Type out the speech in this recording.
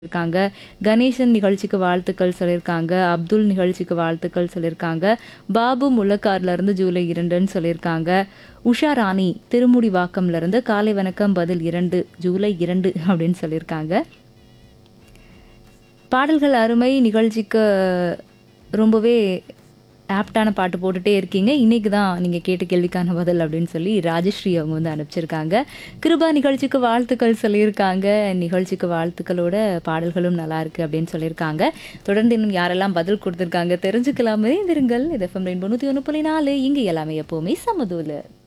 இருக்காங்க கணேசன் நிகழ்ச்சிக்கு வாழ்த்துக்கள் சொல்லியிருக்காங்க அப்துல் நிகழ்ச்சிக்கு வாழ்த்துக்கள் சொல்லியிருக்காங்க பாபு முள்ளக்கார்ல இருந்து ஜூலை இரண்டுன்னு சொல்லியிருக்காங்க உஷா ராணி திருமுடிவாக்கம்ல இருந்து காலை வணக்கம் பதில் இரண்டு ஜூலை இரண்டு அப்படின்னு சொல்லியிருக்காங்க பாடல்கள் அருமை நிகழ்ச்சிக்கு ரொம்பவே ஆப்டான பாட்டு போட்டுட்டே இருக்கீங்க இன்னைக்கு தான் நீங்கள் கேட்ட கேள்விக்கான பதில் அப்படின்னு சொல்லி ராஜஸ்ரீ அவங்க வந்து அனுப்பிச்சிருக்காங்க கிருபா நிகழ்ச்சிக்கு வாழ்த்துக்கள் சொல்லியிருக்காங்க நிகழ்ச்சிக்கு வாழ்த்துக்களோட பாடல்களும் நல்லா இருக்கு அப்படின்னு சொல்லியிருக்காங்க தொடர்ந்து இன்னும் யாரெல்லாம் பதில் கொடுத்துருக்காங்க தெரிஞ்சுக்கலாமே இருங்கள் இது எஃப்எம் ரெயின்போ நூற்றி ஒன்று புள்ளி நாலு இங்கே எல்லாமே எப்போவுமே சமதூல